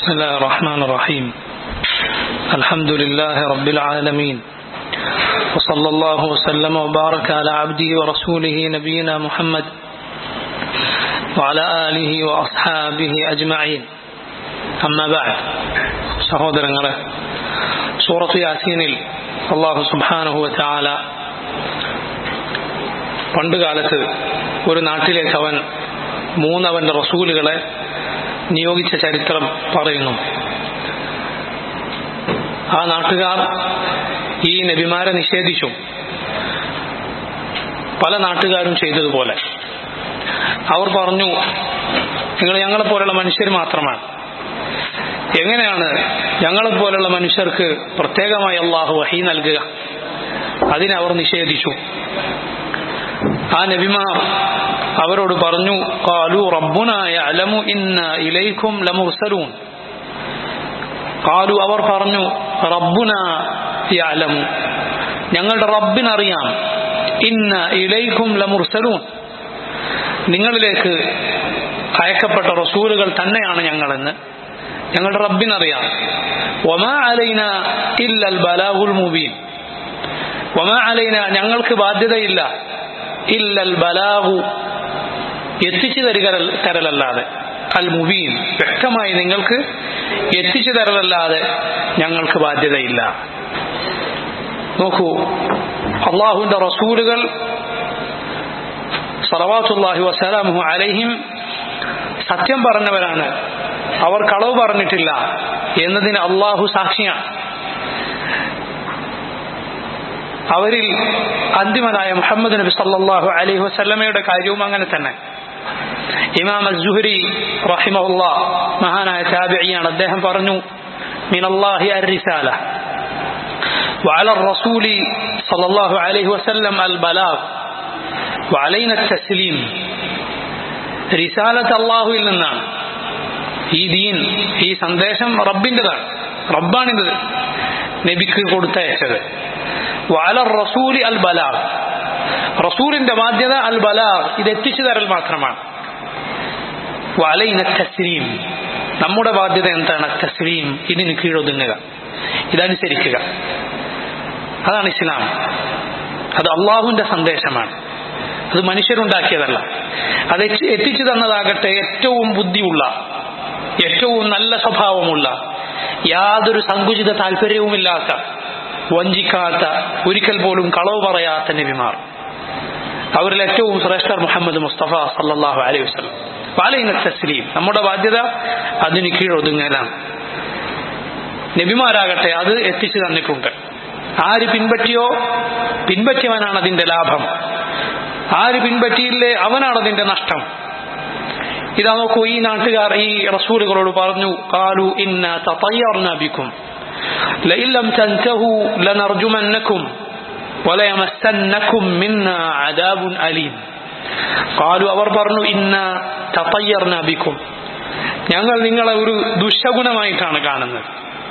بسم الله الرحمن الرحيم الحمد لله رب العالمين وصلى الله وسلم وبارك على عبده ورسوله نبينا محمد وعلى آله وأصحابه أجمعين أما بعد സഹോദരങ്ങളെ സൂറത്ത് യാസീനിൽ അള്ളാഹു സുബാനഹു ചാല പണ്ടുകാലത്ത് ഒരു നാട്ടിലേക്ക് അവൻ മൂന്നവന്റെ റസൂലുകളെ നിയോഗിച്ച ചരിത്രം പറയുന്നു ആ നാട്ടുകാർ ഈ നബിമാരെ നിഷേധിച്ചു പല നാട്ടുകാരും ചെയ്തതുപോലെ അവർ പറഞ്ഞു നിങ്ങൾ ഞങ്ങളെ പോലുള്ള മനുഷ്യർ മാത്രമാണ് എങ്ങനെയാണ് ഞങ്ങളെ പോലുള്ള മനുഷ്യർക്ക് പ്രത്യേകമായി അള്ളാഹു വഹി നൽകുക അതിനെ അവർ നിഷേധിച്ചു ആ നബിമാർ അവരോട് പറഞ്ഞു കാലു റബ്ബുനായ അലമു ഇന്ന ഇലൈക്കും ലമുർസലൂൻ കാലു അവർ പറഞ്ഞു റബ്ബുന അലമു ഞങ്ങളുടെ റബ്ബിനറിയാം ഇന്ന ഇലൈക്കും ലമുർസലൂൻ നിങ്ങളിലേക്ക് അയക്കപ്പെട്ട റസൂലുകൾ തന്നെയാണ് ഞങ്ങളെന്ന് ഞങ്ങളുടെ റബ്ബിനറിയാം ഒമാ അലൈന ഇല്ലൽ ബലാഹുൽ മുബീൻ ഒമാ അലൈന ഞങ്ങൾക്ക് ബാധ്യതയില്ല ഇല്ലൽ ബലാഹു എത്തിച്ചു തരിക തരലല്ലാതെ അൽ മുബീൻ വ്യക്തമായി നിങ്ങൾക്ക് എത്തിച്ചു തരലല്ലാതെ ഞങ്ങൾക്ക് ബാധ്യതയില്ല നോക്കൂ അള്ളാഹുവിന്റെ റസൂലുകൾ സലവാത്തുല്ലാഹി വസ്സലാമു അലൈഹിം സത്യം പറഞ്ഞവരാണ് അവർ കളവ് പറഞ്ഞിട്ടില്ല എന്നതിന് അള്ളാഹു സാക്ഷിയാണ് അവരിൽ അന്തിമനായ മുഹമ്മദ് നബി സല്ലാഹു അലൈഹി വസല്ലമയുടെ കാര്യവും അങ്ങനെ തന്നെ ഇമാം അസ്ഹുരി റഹിമഹുല്ല മഹാനായ താബിയാണ് അദ്ദേഹം പറഞ്ഞു മിനല്ലാഹി അർരിസാല وعلى الرسول صلى الله عليه وسلم البلاغ وعلينا التسليم റിസാലത്ത് അള്ളാഹുവിൽ നിന്നാണ് ഈ ദീൻ ഈ സന്ദേശം റബ്ബിൻ്റെതാണ് റബ്ബാണിത് നബിക്ക് കൊടുത്തയച്ചത് വാല റസൂലി അൽ ബലാഗ് റസൂലിന്റെ ബാധ്യത അൽ ബലാഗ് ഇത് എത്തിച്ചു തരൽ മാത്രമാണ് വലൈന തസ്ലീം നമ്മുടെ ബാധ്യത എന്താണ് തസ്ലീം ഇതിന് കീഴൊതുങ്ങുക ഇതനുസരിക്കുക അതാണ് ഇസ്ലാം അത് അള്ളാഹുവിന്റെ സന്ദേശമാണ് അത് മനുഷ്യരുണ്ടാക്കിയതല്ല അത് എത്തിച്ചു തന്നതാകട്ടെ ഏറ്റവും ബുദ്ധിയുള്ള ഏറ്റവും നല്ല സ്വഭാവമുള്ള യാതൊരു സങ്കുചിത താല്പര്യവുമില്ലാത്ത വഞ്ചിക്കാത്ത ഒരിക്കൽ പോലും കളവ് പറയാത്ത നബിമാർ അവരിൽ ഏറ്റവും ശ്രേഷ്ഠർ മുഹമ്മദ് മുസ്തഫ സല്ലാഹു അലൈഹി വസ്ലം പാലയിന തസ്ലീം നമ്മുടെ ബാധ്യത അതിന് കീഴൊതുങ്ങലാണ് നബിമാരാകട്ടെ അത് എത്തിച്ചു തന്നിട്ടുണ്ട് ആര് പിൻപറ്റിയോ പിൻപറ്റിയവനാണ് അതിന്റെ ലാഭം ആര് പിൻപറ്റിയില്ലേ അവനാണ് അതിന്റെ നഷ്ടം ഇതാ നോക്കൂ ഈ നാട്ടുകാർ ഈ റസൂലുകളോട് പറഞ്ഞു കാലു ഇന്ന തയ്യാറിനാബിക്കും لئن لم تنتهوا لنرجمنكم وليمسنكم منا عذاب أليم قالوا അവർ പറഞ്ഞു ഇന്ന തطيرنا بكم ഞങ്ങൾ നിങ്ങളെ ഒരു ദുശഗുണമായിട്ടാണ് കാണുന്നത്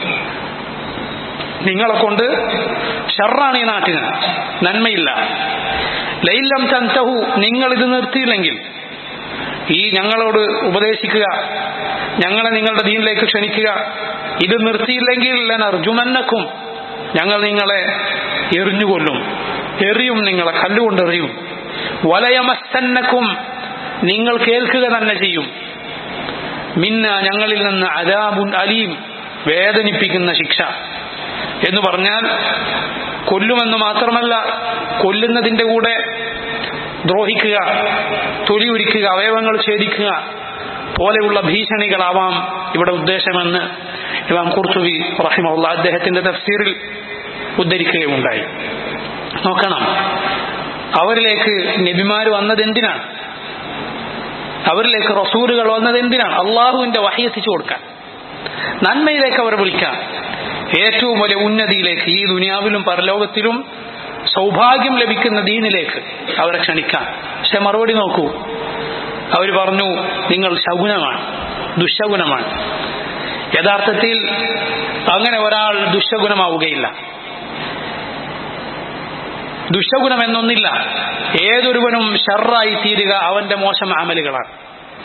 നിങ്ങളെ കൊണ്ട് ഷറാണ് ഈ നാട്ടിന് നന്മയില്ല ലൈലം തൻതഹു നിങ്ങൾ ഇത് നിർത്തിയില്ലെങ്കിൽ ഈ ഞങ്ങളോട് ഉപദേശിക്കുക ഞങ്ങളെ നിങ്ങളുടെ ദീനിലേക്ക് ക്ഷണിക്കുക ഇത് നിർത്തിയില്ലെങ്കിൽ അർജുമന്നക്കും ഞങ്ങൾ നിങ്ങളെ എറിഞ്ഞുകൊല്ലും എറിയും നിങ്ങളെ കല്ലുകൊണ്ട് എറിയും വലയമസ്തന്നക്കും നിങ്ങൾ കേൾക്കുക തന്നെ ചെയ്യും മിന്ന ഞങ്ങളിൽ നിന്ന് അലാബുൻ അലീം വേദനിപ്പിക്കുന്ന ശിക്ഷ എന്ന് പറഞ്ഞാൽ കൊല്ലുമെന്ന് മാത്രമല്ല കൊല്ലുന്നതിന്റെ കൂടെ ദ്രോഹിക്കുക തൊലി ഉരിക്കുക അവയവങ്ങൾ ഛേദിക്കുക പോലെയുള്ള ഭീഷണികളാവാം ഇവിടെ ഉദ്ദേശമെന്ന് ഇമാം കുർത്തുബി റഹിമുള്ള അദ്ദേഹത്തിന്റെ തഫ്സീറിൽ ഉദ്ധരിക്കുകയുണ്ടായി നോക്കണം അവരിലേക്ക് നബിമാർ വന്നത് എന്തിനാണ് അവരിലേക്ക് റസൂലുകൾ വന്നത് എന്തിനാണ് അള്ളാഹുവിന്റെ വഹി എത്തിച്ചു കൊടുക്കാൻ നന്മയിലേക്ക് അവർ വിളിക്കാൻ ഏറ്റവും വലിയ ഉന്നതിയിലേക്ക് ഈ ദുനിയാവിലും പരലോകത്തിലും സൗഭാഗ്യം ലഭിക്കുന്ന ദീനിലേക്ക് അവരെ ക്ഷണിക്കാൻ പക്ഷെ മറുപടി നോക്കൂ അവർ പറഞ്ഞു നിങ്ങൾ ശകുനമാണ് ദുശകുനമാണ് യഥാർത്ഥത്തിൽ അങ്ങനെ ഒരാൾ ദുശകുനമാവുകയില്ല ദുശകുനം എന്നൊന്നില്ല ഏതൊരുവനും ഷർറായി തീരുക അവന്റെ മോശം അമലുകളാണ്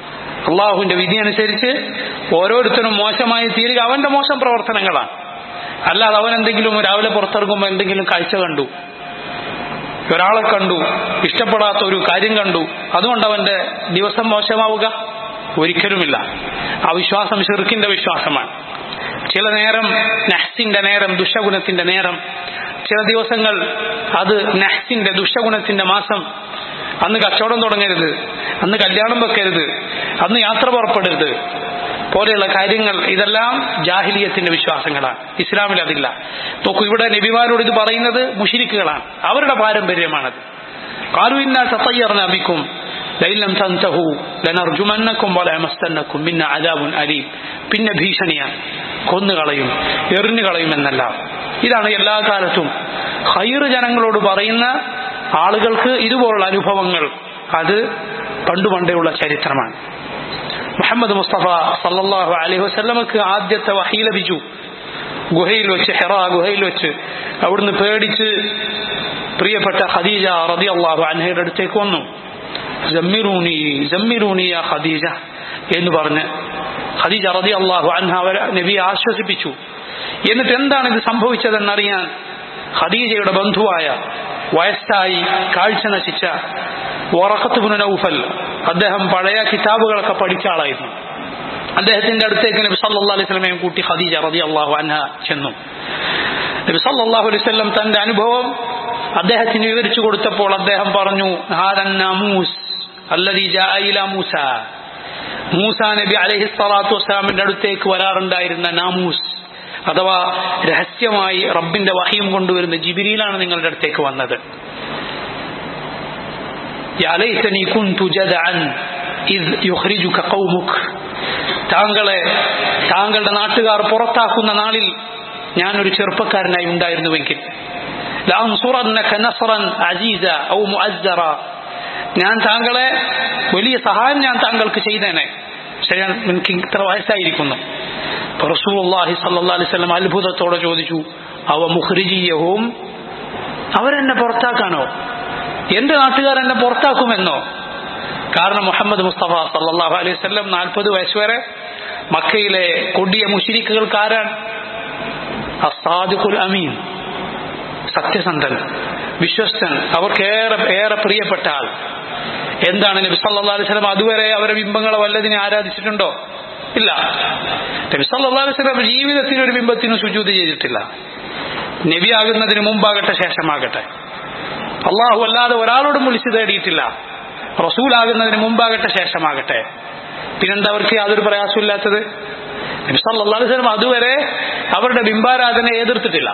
അള്ളാഹുവിന്റെ വിധി അനുസരിച്ച് ഓരോരുത്തരും മോശമായി തീരുക അവന്റെ മോശം പ്രവർത്തനങ്ങളാണ് അല്ലാതെ അവൻ എന്തെങ്കിലും രാവിലെ പുറത്തിറങ്ങുമ്പോൾ എന്തെങ്കിലും കാഴ്ച കണ്ടു ഒരാളെ കണ്ടു ഇഷ്ടപ്പെടാത്ത ഒരു കാര്യം കണ്ടു അതുകൊണ്ട് അവന്റെ ദിവസം മോശമാവുക ഒരിക്കലുമില്ല ആ വിശ്വാസം ഷിർക്കിന്റെ വിശ്വാസമാണ് ചില നേരം നഹ്സിന്റെ നേരം ദുഷഗുണത്തിന്റെ നേരം ചില ദിവസങ്ങൾ അത് നഹ്സിന്റെ ദുഷഗുണത്തിന്റെ മാസം അന്ന് കച്ചവടം തുടങ്ങരുത് അന്ന് കല്യാണം വെക്കരുത് അന്ന് യാത്ര പുറപ്പെടരുത് പോലെയുള്ള കാര്യങ്ങൾ ഇതെല്ലാം ജാഹിലിയത്തിന്റെ വിശ്വാസങ്ങളാണ് ഇസ്ലാമിൽ അതില്ല നോക്കൂ ഇവിടെ നബിമാരോട് ഇത് പറയുന്നത് മുഷിരിക്കുകളാണ് അവരുടെ പാരമ്പര്യമാണത് قالوا إنا تطيرنا بكم لئن لم تنتهوا لنرجمنكم وليمسنكم منا عذاب أليم പിന്നെ ഭീഷണിയാണ് കൊന്നുകളയും എറിഞ്ഞുകളയും എന്നല്ല ഇതാണ് എല്ലാ കാലത്തും ഹൈർ ജനങ്ങളോട് പറയുന്ന ആളുകൾക്ക് ഇതുപോലുള്ള അനുഭവങ്ങൾ അത് പണ്ടു പണ്ടേയുള്ള ചരിത്രമാണ് മുഹമ്മദ് മുസ്തഫ സല്ലല്ലാഹു അലൈഹി വസല്ലമക്ക് ആദ്യത്തെ വഹി ലഭിച്ചു ഗുഹയിൽ വെച്ച് ഹെറ ഗുഹയിൽ വെച്ച് അവിടുന്ന് പേടിച്ച് പ്രിയപ്പെട്ട ഖദീജ റതി അള്ളാഹു അൻഹയുടെ അടുത്തേക്ക് വന്നു ജമ്മിറൂണി ജമ്മിറൂണി യാ ഖദീജ എന്ന് പറഞ്ഞ് ഖദീജ റതി അള്ളാഹു അൻഹ അവരെ നബിയെ ആശ്വസിപ്പിച്ചു എന്നിട്ട് എന്താണ് ഇത് സംഭവിച്ചതെന്നറിയാൻ ഖദീജയുടെ ബന്ധുവായ വയസ്സായി കാഴ്ച നശിച്ച വറക്കത്തുബുന നൗഫൽ അദ്ദേഹം പഴയ കിതാബുകളൊക്കെ പഠിച്ച ആളായിരുന്നു അദ്ദേഹത്തിന്റെ അടുത്തേക്ക് നബി സല്ലല്ലാഹു അലൈഹി വസല്ലമയും കൂട്ടി ഖദീജ റളിയല്ലാഹു അൻഹ ചെന്നു നബി സല്ലല്ലാഹു അലൈഹി വസല്ലം തന്റെ അനുഭവം അദ്ദേഹത്തിന് വിവരിച്ചു കൊടുത്തപ്പോൾ അദ്ദേഹം പറഞ്ഞു ഹാദൻ നാമൂസ് അല്ലദീ ജാഅ ഇലാ മൂസ മൂസ നബി അലൈഹി സ്വലാത്തു വസ്സലാമിന്റെ അടുത്തേക്ക് വരാറുണ്ടായിരുന്ന നാമൂസ് അഥവാ രഹസ്യമായി റബ്ബിന്റെ വഹിയും കൊണ്ടുവരുന്ന ജിബിരിയിലാണ് നിങ്ങളുടെ അടുത്തേക്ക് വന്നത് يا ليتني كنت جدعا إذ يخرجك قومك താങ്കളെ താങ്കളുടെ നാട്ടുകാർ പുറത്താക്കുന്ന നാളിൽ ഞാനൊരു ചെറുപ്പക്കാരനായി ഉണ്ടായിരുന്നുവെങ്കിൽ لأنصرنك نصرا عزيزا أو مؤزرا ഞാൻ താങ്കളെ വലിയ സഹായം ഞാൻ താങ്കൾക്ക് ചെയ്തേനെ പക്ഷെ ഞാൻ എനിക്ക് ഇത്ര വയസ്സായിരിക്കുന്നു റസൂലുള്ളാഹി സല്ലല്ലാഹു അലൈഹി വസല്ലം അത്ഭുതത്തോടെ ചോദിച്ചു അവ മുഖ്രിജിയഹും അവരെന്നെ പുറത്താക്കാനോ എന്റെ നാട്ടുകാർ എന്നെ പുറത്താക്കുമെന്നോ കാരണം മുഹമ്മദ് മുസ്തഫ സല്ലല്ലാഹു അലൈഹി വസല്ലം നാൽപ്പത് വയസ്സ് വരെ മക്കയിലെ കൊടിയ മുഷിരിക്കുകൾക്ക് ആരാണ് അസാദിഖുൽ അമീൻ സത്യസന്ധൻ വിശ്വസ്തൻ അവർക്ക് ഏറെ ഏറെ പ്രിയപ്പെട്ട ആൾ എന്താണ് നബി സല്ലല്ലാഹു അലൈഹി വസല്ലം അതുവരെ അവരെ ബിംബങ്ങളെ വല്ലതിനെ ആരാധിച്ചിട്ടുണ്ടോ ഇല്ല നബി സല്ലല്ലാഹു അലൈഹി വസല്ലം ജീവിതത്തിൽ ഒരു ബിംബത്തിനും സുജൂത് ചെയ്തിട്ടില്ല നബി ആകുന്നതിന് മുമ്പാകട്ടെ ശേഷമാകട്ടെ അള്ളാഹു അല്ലാതെ ഒരാളോടും വിളിച്ചു തേടിയിട്ടില്ല റസൂലാകുന്നതിന് മുമ്പാകട്ടെ ശേഷമാകട്ടെ പിന്നെന്താ അവർക്ക് യാതൊരു പ്രയാസമില്ലാത്തത് നബി സല്ലല്ലാഹു അലൈഹി വസല്ലം അതുവരെ അവരുടെ ബിംബാരാധന എതിർത്തിട്ടില്ല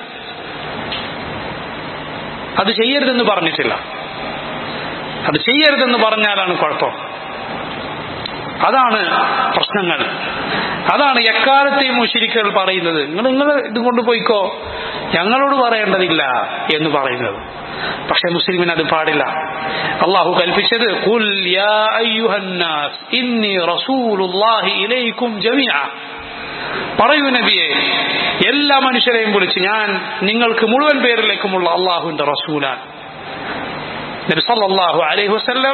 അത് ചെയ്യരുതെന്ന് പറഞ്ഞിട്ടില്ല അത് ചെയ്യരുതെന്ന് പറഞ്ഞാലാണ് കുഴപ്പം അതാണ് പ്രശ്നങ്ങൾ അതാണ് എക്കാലത്തെയും മുഷിരിക്കുകൾ പറയുന്നത് നിങ്ങൾ നിങ്ങൾ ഇത് കൊണ്ടുപോയിക്കോ ഞങ്ങളോട് പറയേണ്ടതില്ല എന്ന് പറയുന്നത് പക്ഷെ മുസ്ലിമിന് അത് പാടില്ല അള്ളാഹു കൽപ്പിച്ചത് "ഖുൽ യാ അയ്യുഹന്നാസ് ഇന്നി റസൂലുള്ളാഹി ഇലൈക്കും ജമീഅ പറയൂ നബിയെ എല്ലാ മനുഷ്യരെയും വിളിച്ച് ഞാൻ നിങ്ങൾക്ക് മുഴുവൻ പേരിലേക്കുമുള്ള അള്ളാഹുവിന്റെ റസൂലാണ് നബി സല്ലല്ലാഹു അലൈഹി വസല്ലം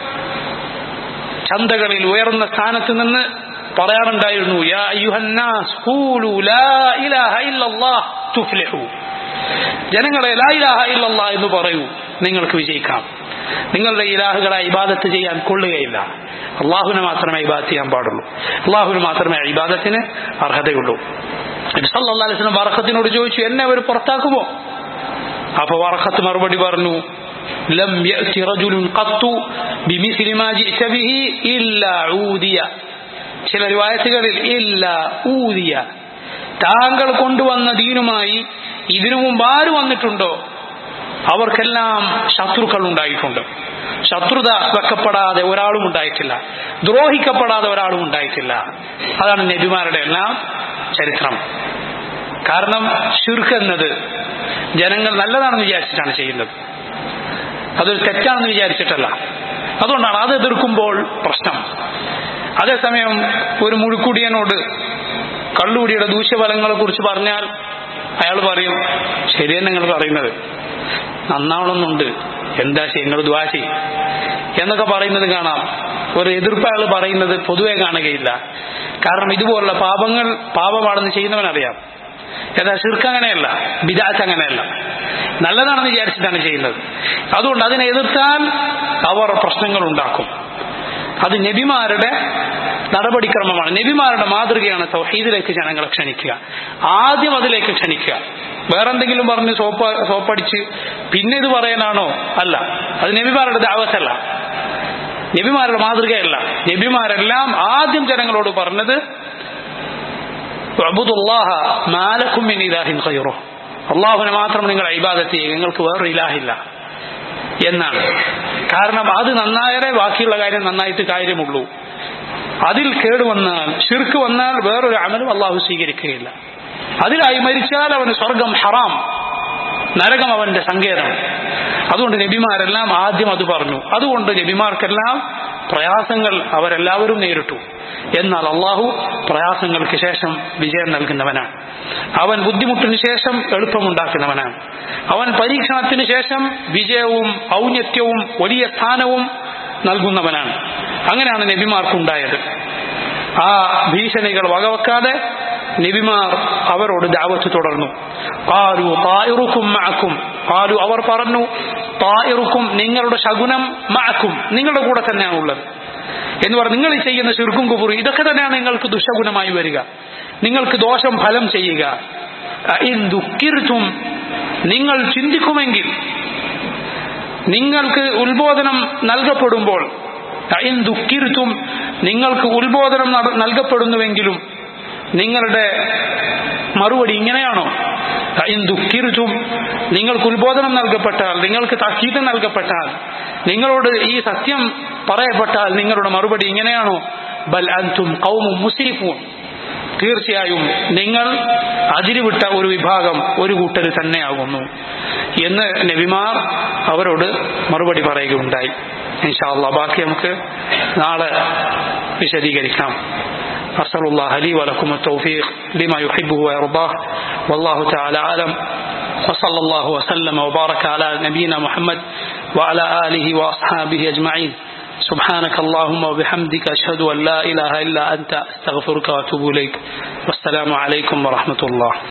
ചന്തകളിൽ ഉയർന്ന സ്ഥാനത്ത് നിന്ന് പറയാറുണ്ടായിരുന്നു യാ അയ്യുഹന്നാസ് ഖൂലു ലാ ഇലാഹ ഇല്ലല്ലാഹ് തുഫ്ലിഹു ജനങ്ങളെ ലാ ഇലാഹ ഇല്ലല്ലാഹ് എന്ന് പറയൂ നിങ്ങൾക്ക് വിജയിക്കാം നിങ്ങളുടെ ഇലാഹുകളെ ഇബാദത്ത് ചെയ്യാൻ കൊള്ളുകയില്ല അള്ളാഹുവിനെ മാത്രമേ ഇബാദത്ത് ചെയ്യാൻ പാടുള്ളൂ അള്ളാഹുവിന് മാത്രമേ ഇബാദത്തിന് അർഹതയുള്ളൂ നബി സല്ലല്ലാഹു അലൈഹി വസല്ലം വറഖത്തിനോട് ചോദിച്ചു എന്നെ അവർ പുറത്താക്കുമോ അപ്പൊ വറഖത്ത് മറുപടി പറഞ്ഞു ലം യഅതി റജുലുൻ ഖത്തു ബിമിസ്ലി മാ ജിഅത ബിഹി ഇല്ലാ ഊദിയ ചില റിവായത്തുകളിൽ ഇല്ല ഊദിയ താങ്കൾ കൊണ്ടുവന്ന ദീനുമായി ഇതിനു മുമ്പ് ആര് വന്നിട്ടുണ്ടോ അവർക്കെല്ലാം ശത്രുക്കൾ ഉണ്ടായിട്ടുണ്ട് ശത്രുത വെക്കപ്പെടാതെ ഒരാളും ഉണ്ടായിട്ടില്ല ദ്രോഹിക്കപ്പെടാതെ ഒരാളും ഉണ്ടായിട്ടില്ല അതാണ് നബിമാരുടെ എല്ലാം ചരിത്രം കാരണം ഷിർക്ക് എന്നത് ജനങ്ങൾ നല്ലതാണെന്ന് വിചാരിച്ചിട്ടാണ് ചെയ്യുന്നത് അതൊരു തെറ്റാണെന്ന് വിചാരിച്ചിട്ടല്ല അതുകൊണ്ടാണ് അത് എതിർക്കുമ്പോൾ പ്രശ്നം അതേസമയം ഒരു മുഴുക്കുടിയനോട് കള്ളുകുടിയുടെ ദൂഷ്യഫലങ്ങളെ കുറിച്ച് പറഞ്ഞാൽ അയാൾ പറയും ശരിയെന്ന് നിങ്ങൾ പറയുന്നത് നന്നാവണമെന്നുണ്ട് എന്താ ചെയ്യും നിങ്ങൾ ദ്വാ ചെയ്യും എന്നൊക്കെ പറയുന്നത് കാണാം ഒരു എതിർപ്പ് അയാൾ പറയുന്നത് പൊതുവെ കാണുകയില്ല കാരണം ഇതുപോലുള്ള പാപങ്ങൾ പാപമാണെന്ന് ചെയ്യുന്നവനറിയാം എന്നാൽ ഷിർക്ക് അങ്ങനെയല്ല ബിദാത്ത് അങ്ങനെയല്ല നല്ലതാണെന്ന് വിചാരിച്ചിട്ടാണ് ചെയ്യുന്നത് അതുകൊണ്ട് അതിനെ എതിർത്താൽ അവർ പ്രശ്നങ്ങൾ ഉണ്ടാക്കും അത് നബിമാരുടെ നടപടിക്രമമാണ് നബിമാരുടെ മാതൃകയാണ് തൗഹീദിലേക്ക് ജനങ്ങളെ ക്ഷണിക്കുക ആദ്യം അതിലേക്ക് ക്ഷണിക്കുക വേറെന്തെങ്കിലും പറഞ്ഞ് സോപ്പ് സോപ്പടിച്ച് പിന്നെ ഇത് പറയാനാണോ അല്ല അത് നബിമാരുടെ ദാവത്തല്ല നബിമാരുടെ മാതൃകയല്ല നബിമാരെല്ലാം ആദ്യം ജനങ്ങളോട് പറഞ്ഞത് അള്ളാഹുവിനെ മാത്രം നിങ്ങൾ ഇബാദത്ത് ചെയ്യുക നിങ്ങൾക്ക് വേറൊരു ഇലാഹില്ല എന്നാണ് കാരണം അത് നന്നായാലേ ബാക്കിയുള്ള കാര്യം നന്നായിട്ട് കാര്യമുള്ളൂ അതിൽ കേട് വന്നാൽ ഷിർക്ക് വന്നാൽ വേറൊരു അമലും അള്ളാഹു സ്വീകരിക്കുകയില്ല അതിലായി മരിച്ചാൽ അവന് സ്വർഗം ഹറാം നരകം അവന്റെ സങ്കേതം അതുകൊണ്ട് നബിമാരെല്ലാം ആദ്യം അത് പറഞ്ഞു അതുകൊണ്ട് നബിമാർക്കെല്ലാം പ്രയാസങ്ങൾ അവരെല്ലാവരും നേരിട്ടു എന്നാൽ അള്ളാഹു പ്രയാസങ്ങൾക്ക് ശേഷം വിജയം നൽകുന്നവനാണ് അവൻ ബുദ്ധിമുട്ടിന് ശേഷം എളുപ്പമുണ്ടാക്കുന്നവനാണ് അവൻ പരീക്ഷണത്തിന് ശേഷം വിജയവും ഔന്നത്യവും വലിയ സ്ഥാനവും നൽകുന്നവനാണ് അങ്ങനെയാണ് നബിമാർക്കുണ്ടായത് ആ ഭീഷണികൾ വകവെക്കാതെ നബിമാർ അവരോട് ദാവത്ത് തുടർന്നു പാലു തായിറുക്കും മഅക്കും പാലു അവർ പറഞ്ഞു തായിറുക്കും നിങ്ങളുടെ ശകുനം മഅക്കും നിങ്ങളുടെ കൂടെ തന്നെയാണ് ഉള്ളത് എന്ന് പറഞ്ഞ് നിങ്ങൾ ഈ ചെയ്യുന്ന ശിർക്കും കുബുറും ഇതൊക്കെ തന്നെയാണ് നിങ്ങൾക്ക് ദുഷഗുണമായി വരിക നിങ്ങൾക്ക് ദോഷം ഫലം ചെയ്യുക ദുഃഖിർത്തും നിങ്ങൾ ചിന്തിക്കുമെങ്കിൽ നിങ്ങൾക്ക് ഉത്ബോധനം നൽകപ്പെടുമ്പോൾ ദുഃഖിർത്തും നിങ്ങൾക്ക് ഉത്ബോധനം നൽകപ്പെടുന്നുവെങ്കിലും നിങ്ങളുടെ മറുപടി ഇങ്ങനെയാണോ ദുഃഖിർത്തും നിങ്ങൾക്ക് ഉത്ബോധനം നൽകപ്പെട്ടാൽ നിങ്ങൾക്ക് തഹീദ് നൽകപ്പെട്ടാൽ നിങ്ങളോട് ഈ സത്യം പറയപ്പെട്ടാൽ നിങ്ങളുടെ മറുപടി ഇങ്ങനെയാണോ ബൽ അൻതും കൗമും മുസ്ലിഫൂൻ തീർച്ചയായും നിങ്ങൾ അതിരുവിട്ട ഒരു വിഭാഗം ഒരു കൂട്ടർ തന്നെയാകുന്നു എന്ന് നബിമാർ അവരോട് മറുപടി പറയുകയുണ്ടായി ഇൻഷാല്ല ബാക്കി നമുക്ക് നാളെ വിശദീകരിക്കാം أسأل الله لي ولكم التوفيق لما يحبه ويرضاه والله تعالى أعلم وصلى الله وسلم وبارك على نبينا محمد وعلى آله وأصحابه أجمعين سبحانك اللهم وبحمدك أشهد أن لا إله إلا أنت أستغفرك وأتوب إليك والسلام عليكم ورحمة الله